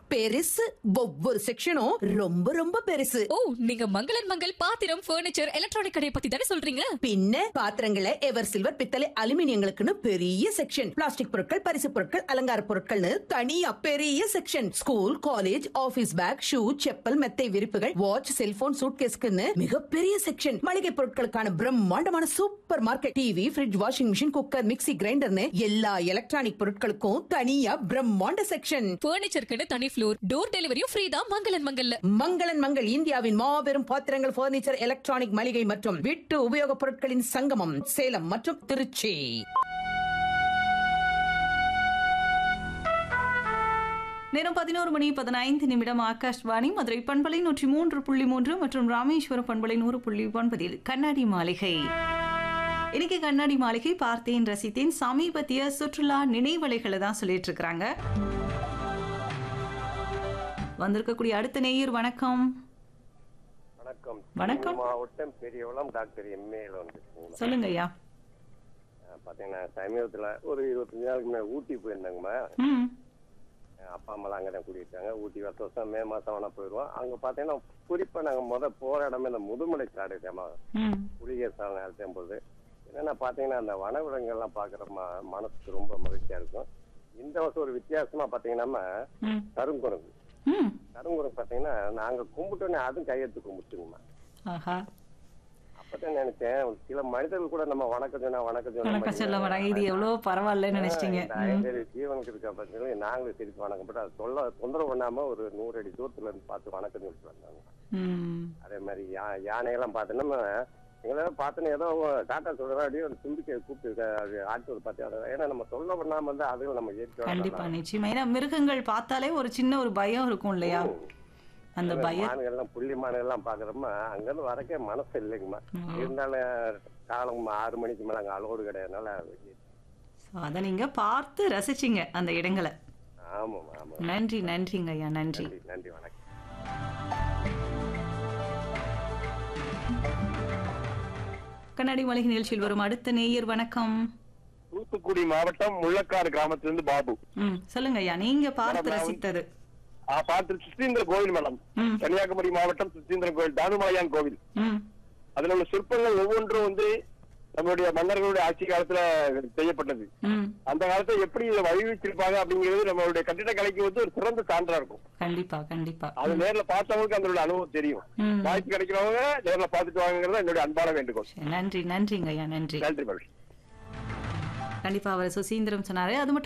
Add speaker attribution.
Speaker 1: பெருசு ஒவ்வொரு செக்ஷனும் ரொம்ப ரொம்ப பெருசு
Speaker 2: ஓ நீங்க மங்களன் மங்கள் பாத்திரம் ஃபர்னிச்சர் எலக்ட்ரானிக் கடையை பத்தி தானே சொல்றீங்க
Speaker 1: பின்ன பாத்திரங்களை எவர் சில்வர் பித்தளை அலுமினியங்களுக்குன்னு பெரிய செக்ஷன் பிளாஸ்டிக் பொருட்கள் பரிசு பொருட்கள் அலங்கார பொருட்கள்னு தனியா பெரிய section school college office bag shoe chappal மெத்தை விரிப்புகள் வாட்ச் செல்போன் சூட்கேஸ்க்குன்னு மிகப்பெரிய செக்ஷன் மளிகை பொருட்களுக்கான பிரம்மாண்டமான supermarket TV fridge washing machine cooker mixie கிரைண்டர்னு எல்லா எலக்ட்ரானிக் பொருட்களுக்கும் தனியா பிரம்மாண்ட செக்ஷன்
Speaker 2: ஃபர்னிச்சருக்குன்னு தனி ஃப்ளோர் டோர் டெலிவரியும் ஃப்ரீ தான் மங்களன் மங்கல்ல
Speaker 1: மங்களன் மங்கள் இந்தியாவின் மாபெரும் பாத்திரங்கள் பர்னிச்சர் எலக்ட்ரானிக் மளிகை மற்றும் வீட்டு உபயோகப் பொருட்களின் சங்கமம் சேலம் மற்றும் திருச்சி
Speaker 3: நேரம் பதினோரு மணி பதினைந்து நிமிடம் ஆகாஷ்வாணி மதுரை பண்பலை நூற்றி மூன்று புள்ளி மூன்று மற்றும் ராமேஸ்வரம் பண்பலை நூறு புள்ளி ஒன்பதில் கண்ணாடி மாளிகை இன்னைக்கு கண்ணாடி மாளிகை பார்த்தேன் ரசித்தேன் சமீபத்திய சுற்றுலா நினைவலைகளை தான் சொல்லிட்டு இருக்கிறாங்க வந்திருக்கக்கூடிய அடுத்த நேயர் வணக்கம்
Speaker 4: வணக்கம்
Speaker 3: வணக்கம்.
Speaker 4: திருப்பூர் மாவட்டம் பெரியவளம் டாக்டர் எம்ஏல வந்து
Speaker 3: சொல்லுங்க ஐயா
Speaker 4: பாத்தீங்கன்னா சமீபத்துல ஒரு இருபத்தஞ்சு நாளுக்கு முன்னாடி ஊட்டி போயிருந்தாங்கம்மா
Speaker 3: ம்
Speaker 4: என் அப்பா அம்மாலாம் அங்கே தான் கூட்டிட்டாங்க ஊட்டி வருஷம் வருஷம் மே மாசம் வேணா போயிடுவோம் அங்க பாத்தீங்கன்னா குறிப்பா நாங்க முத போற இடமே இந்த முதுமலை காடு இருக்கேம்மா
Speaker 3: ம்
Speaker 4: புளிகை சாதம் நடத்தும் போது என்னன்னா பாத்தீங்கன்னா அந்த வனவிலங்குகள்லாம் பாக்குற ம- மனசுக்கு ரொம்ப மகிழ்ச்சியா இருக்கும் இந்த வருஷம் ஒரு வித்தியாசமா பாத்தீங்கன்னா
Speaker 3: ம்
Speaker 4: கருங்குரங்கு
Speaker 3: ம்
Speaker 4: கருங்குரங்கு பாத்தீங்கன்னா நாங்க கும்பிட்டோன்னே அதுவும் கையெழுத்து கும்பிட்டுங்கம்மா
Speaker 3: ஆஹா
Speaker 4: அப்பதான் நினைச்சேன் சில மனிதர்கள் கூட நம்ம வணக்கம் சொன்னா வணக்கம் சொன்ன
Speaker 3: வணக்கம் சொல்ல வராங்க இது எவ்வளோ பரவாயில்லன்னு நினைச்சிட்டீங்க
Speaker 4: இந்த ஐந்தறிவு ஜீவனுக்கு இருக்க பட்சத்துல நாங்களும் திருப்பி வணக்கம் போட்டு அது சொல்ல தொந்தரவு பண்ணாம ஒரு நூறு அடி தூரத்துல இருந்து பார்த்து வணக்கம் சொல்லிட்டு வந்தாங்க
Speaker 3: ம்
Speaker 4: அதே மாதிரி யா யானையெல்லாம் பார்த்தோன்னா எங்களெல்லாம் பார்த்தோன்னா ஏதோ டாட்டா சொல்றா அப்படியே ஒரு தும்பிக்கை கூப்பிட்டு அது ஆட்கள் பார்த்து ஏன்னா நம்ம சொல்ல பண்ணாம இருந்தா அதுவும் நம்ம
Speaker 3: கண்டிப்பா
Speaker 4: ஏற்க
Speaker 3: நிச்சயமா ஏன்னா மிருகங்கள் பார்த்தாலே ஒரு சின்ன ஒரு பயம் இருக்கும் இல்லையா அந்த பயம்
Speaker 4: மான்கள்லாம் புள்ளி மான்கள்லாம் பாக்குறோமா அங்கிருந்து வரக்கே மனசு இல்லைங்கம்மா இருந்தாலும் காலம் ஆறு மணிக்கு மேல அங்க அலோடு கிடையாதுனால
Speaker 3: So, அதை நீங்க பார்த்து ரசிச்சீங்க அந்த இடங்களை
Speaker 4: ஆமாம் ஆமாம்
Speaker 3: நன்றி நன்றிங்க ஐயா நன்றி
Speaker 4: நன்றி நன்றி வணக்கம்
Speaker 3: கண்ணாடி மளிகை நிகழ்ச்சியில் வரும் அடுத்த நேயர் வணக்கம்
Speaker 5: தூத்துக்குடி மாவட்டம் முள்ளக்காடு கிராமத்திலிருந்து பாபு
Speaker 3: ம் சொல்லுங்க ஐயா நீங்க பார்த்து ரசித்தது
Speaker 5: ஆ, பார்த்து சுசீந்திர கோவில் மேடம்
Speaker 3: ம்.
Speaker 5: கன்னியாகுமரி மாவட்டம் சுசீந்திர கோவில் தானுமலையான் கோவில்
Speaker 3: ம்
Speaker 5: அதுல உள்ள சிற்பங்கள் ஒவ்வொன்றும் வந்து நம்மளுடைய மன்னர்களுடைய ஆட்சி காலத்துல செய்யப்பட்டது
Speaker 3: ம்
Speaker 5: அந்த காலத்துல எப்படி இதை வழிவச்சிருப்பாங்க அப்படிங்கிறது நம்மளுடைய கட்டிடக்கலைக்கு வந்து ஒரு சிறந்த சான்றா இருக்கும்
Speaker 3: கண்டிப்பா கண்டிப்பா
Speaker 5: அது நேர்ல பார்த்தவங்களுக்கு அதனுடைய அனுபவம் தெரியும்
Speaker 3: ம்.
Speaker 5: வாய்ப்பு கிடைக்கிறவங்க நேர்ல பார்த்துட்டு வாங்குங்கிறது என்னுடைய அன்பான வேண்டுகோள்
Speaker 3: சரி, நன்றி நன்றிங்க ஐயா நன்றி
Speaker 5: நன்றி மகிழ்ச்சி
Speaker 3: கண்டிப்பா அவர் சுசீந்திரம் சொன்னாரு அது மட்டும்